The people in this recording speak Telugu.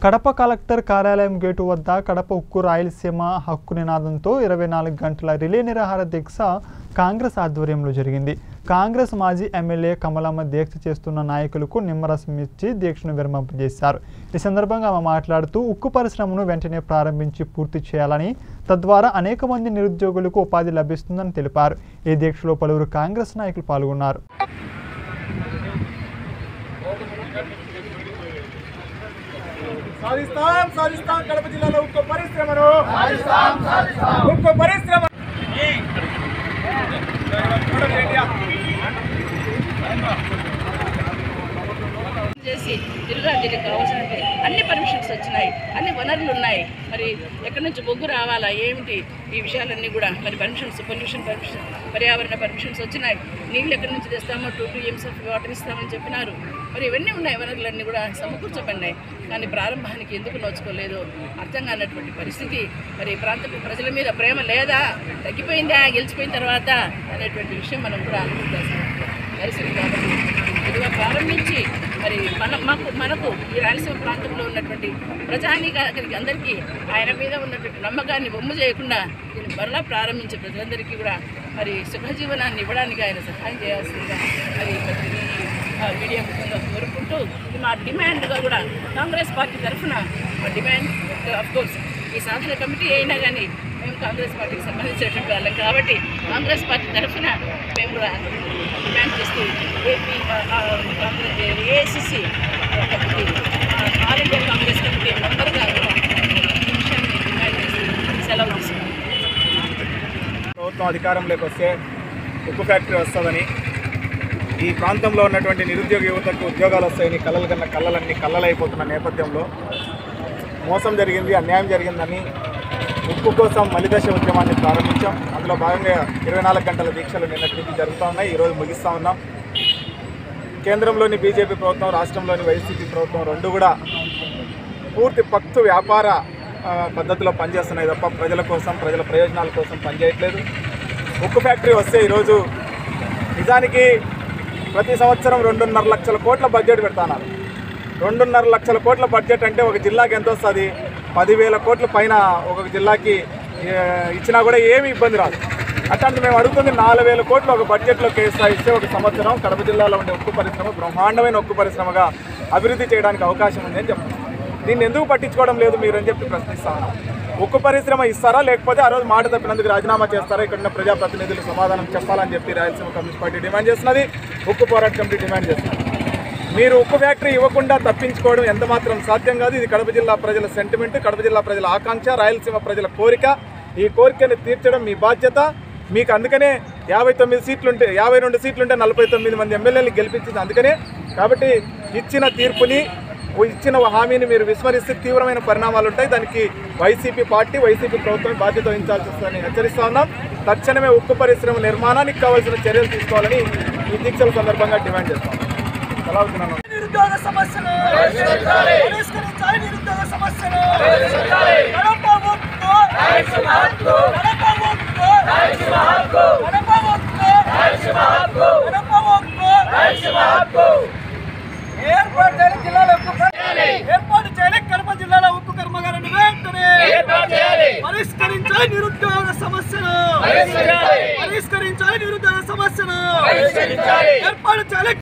కడప కలెక్టర్ కార్యాలయం గేటు వద్ద కడప ఉక్కు రాయలసీమ హక్కు నినాదంతో ఇరవై నాలుగు గంటల రిలే నిరాహార దీక్ష కాంగ్రెస్ ఆధ్వర్యంలో జరిగింది కాంగ్రెస్ మాజీ ఎమ్మెల్యే కమలమ్మ దీక్ష చేస్తున్న నాయకులకు నిమ్మరసం ఇచ్చి దీక్షను విరమింపజేశారు ఈ సందర్భంగా ఆమె మాట్లాడుతూ ఉక్కు పరిశ్రమను వెంటనే ప్రారంభించి పూర్తి చేయాలని తద్వారా అనేక మంది నిరుద్యోగులకు ఉపాధి లభిస్తుందని తెలిపారు ఈ దీక్షలో పలువురు కాంగ్రెస్ నాయకులు పాల్గొన్నారు సాధిస్తాం సాధిస్తాం కడప జిల్లాలో ఉక్కు పరిశ్రమను ఉక్కు పరిశ్రమ చేసి జిల్లాకి కావాల్సిన అన్ని పర్మిషన్స్ వచ్చినాయి అన్ని వనరులు ఉన్నాయి మరి ఎక్కడి నుంచి బొగ్గు రావాలా ఏమిటి ఈ విషయాలన్నీ కూడా మరి పర్మిషన్స్ పొల్యూషన్ పర్మిషన్ పర్యావరణ పర్మిషన్స్ వచ్చినాయి నీళ్ళు ఎక్కడి నుంచి తెస్తామో టూ టూ ఎమ్స్ ఆఫ్ వాటర్ ఇస్తామని చెప్పినారు మరి ఇవన్నీ ఉన్నాయి వనరులన్నీ కూడా సమకూర్చబడినాయి కానీ ప్రారంభానికి ఎందుకు నోచుకోలేదు అర్థం కానటువంటి పరిస్థితి మరి ఈ ప్రాంతపు ప్రజల మీద ప్రేమ లేదా తగ్గిపోయిందా గెలిచిపోయిన తర్వాత అనేటువంటి విషయం మనం కూడా ఆలోచించాల్సిన పరిస్థితి కాబట్టి ఇదిగా ప్రారంభించి మరి మన మాకు మనకు ఈ రాయలసీమ ప్రాంతంలో ఉన్నటువంటి ప్రజానీకానికి అందరికీ ఆయన మీద ఉన్నటువంటి నమ్మకాన్ని బొమ్మ చేయకుండా దీన్ని మరలా ప్రారంభించే ప్రజలందరికీ కూడా మరి సుఖజీవనాన్ని ఇవ్వడానికి ఆయన సహాయం చేయాల్సిందిగా మరి ప్రతి ఆ, మీడియా ముఖ్యంగా కోరుకుంటూ ఇది మా డిమాండ్గా కూడా కాంగ్రెస్ పార్టీ తరఫున మా డిమాండ్ ఆఫ్ కోర్స్ ఈ సాధన కమిటీ అయినా కానీ మేము కాంగ్రెస్ పార్టీకి సంబంధించినటువంటి వాళ్ళం కాబట్టి కాంగ్రెస్ పార్టీ తరఫున మేము కూడా డిమాండ్ చేస్తూ ఏపీ కాంగ్రెస్ ఏఐసిసి కమిటీ ఆ, ఆల్ ఇండియా కాంగ్రెస్ కమిటీ మెంబర్గా కూడా ఈ విషయాన్ని డిమాండ్ చేస్తూ సెలవు తీసుకున్నాం ప్రభుత్వం అధికారంలోకి వస్తే ఉక్కు ఫ్యాక్టరీ వస్తుందని ఈ ప్రాంతంలో ఉన్నటువంటి నిరుద్యోగ యువతకు ఉద్యోగాలు వస్తాయని కళ్ళలు కన్నా కళ్ళలన్నీ కళ్ళలైపోతున్న నేపథ్యంలో మోసం జరిగింది అన్యాయం జరిగిందని ఉక్కు కోసం మలిదశ ఉద్యమాన్ని ప్రారంభించాం అందులో భాగంగా ఇరవై నాలుగు గంటల దీక్షలు నిన్నటి నుంచి జరుగుతూ ఉన్నాయి ఈరోజు ముగిస్తూ ఉన్నాం కేంద్రంలోని బీజేపీ ప్రభుత్వం రాష్ట్రంలోని వైసీపీ ప్రభుత్వం రెండు కూడా పూర్తి పక్తు వ్యాపార ఆ, పద్ధతిలో పనిచేస్తున్నాయి తప్ప ప్రజల కోసం ప్రజల ప్రయోజనాల కోసం పనిచేయట్లేదు ఉక్కు ఫ్యాక్టరీ వస్తే ఈరోజు నిజానికి ప్రతి సంవత్సరం రెండున్నర లక్షల కోట్ల బడ్జెట్ పెడతాన్నారు రెండున్నర లక్షల కోట్ల బడ్జెట్ అంటే ఒక జిల్లాకి ఎంత వస్తుంది పదివేల కోట్ల పైన ఒక జిల్లాకి ఏ, ఇచ్చినా కూడా ఏమీ ఇబ్బంది రాదు అట్లాంటి మేము అడుగుతుంది నాలుగు వేల కోట్లు ఒక బడ్జెట్లో కేటాయిస్తే ఒక సంవత్సరం కడప జిల్లాలో ఉండే ఉక్కు పరిశ్రమ బ్రహ్మాండమైన ఉక్కు పరిశ్రమగా అభివృద్ధి చేయడానికి అవకాశం ఉంది అని చెప్తున్నాం దీన్ని ఎందుకు పట్టించుకోవడం లేదు మీరు అని చెప్పి ప్రశ్నిస్తా ఉన్నాం ఉక్కు పరిశ్రమ ఇస్తారా లేకపోతే ఆ రోజు మాట తప్పినందుకు రాజీనామా చేస్తారా ఇక్కడ ఉన్న ప్రజాప్రతినిధులు సమాధానం చెప్పాలని చెప్పి రాయలసీమ కమ్యూనిస్ట్ పార్టీ డిమాండ్ చేస్తున్నది ఉక్కు పోరాట కమిటీ డిమాండ్ చేస్తున్నది మీరు ఉక్కు ఫ్యాక్టరీ ఇవ్వకుండా తప్పించుకోవడం ఎంత మాత్రం సాధ్యం కాదు ఇది కడప జిల్లా ప్రజల సెంటిమెంట్ కడప జిల్లా ప్రజల ఆకాంక్ష రాయలసీమ ప్రజల కోరిక ఈ కోరికను తీర్చడం మీ బాధ్యత మీకు అందుకనే యాభై తొమ్మిది సీట్లుంటే యాభై రెండు సీట్లుంటే నలభై తొమ్మిది మంది ఎమ్మెల్యేలు గెలిపించింది అందుకనే కాబట్టి ఇచ్చిన తీర్పుని ఇచ్చిన హామీని మీరు విస్మరిస్తే తీవ్రమైన పరిణామాలు ఉంటాయి దానికి వైసీపీ పార్టీ వైసీపీ ప్రభుత్వం బాధ్యత వహించాల్సి వస్తుందని హెచ్చరిస్తా ఉన్నాం తక్షణమే ఉక్కు పరిశ్రమ నిర్మాణానికి కావాల్సిన చర్యలు తీసుకోవాలని ఈ దీక్షల సందర్భంగా డిమాండ్ చేస్తాం ఎలా అవుతున్నాను నిరుద్యోగ సమస్యను పరిష్కరించాలి నిరుద్యోగ సమస్యను కడప ఉక్కు కడప ఉక్కు కడప ఉక్కు కడప ఉక్కు ఏర్పాటు చేయాలి జిల్లాలో ఉక్కు కర్మ- ఏర్పాటు చేయాలి కడప జిల్లాలో ఉక్కు కర్మాగారాన్ని వెంటనే పరిష్కరించాలి నిరుద్యోగ సమస్యను పరిష్కరించాలి నిరుద్యోగ సమస్యను ఏర్పాటు చేయాలి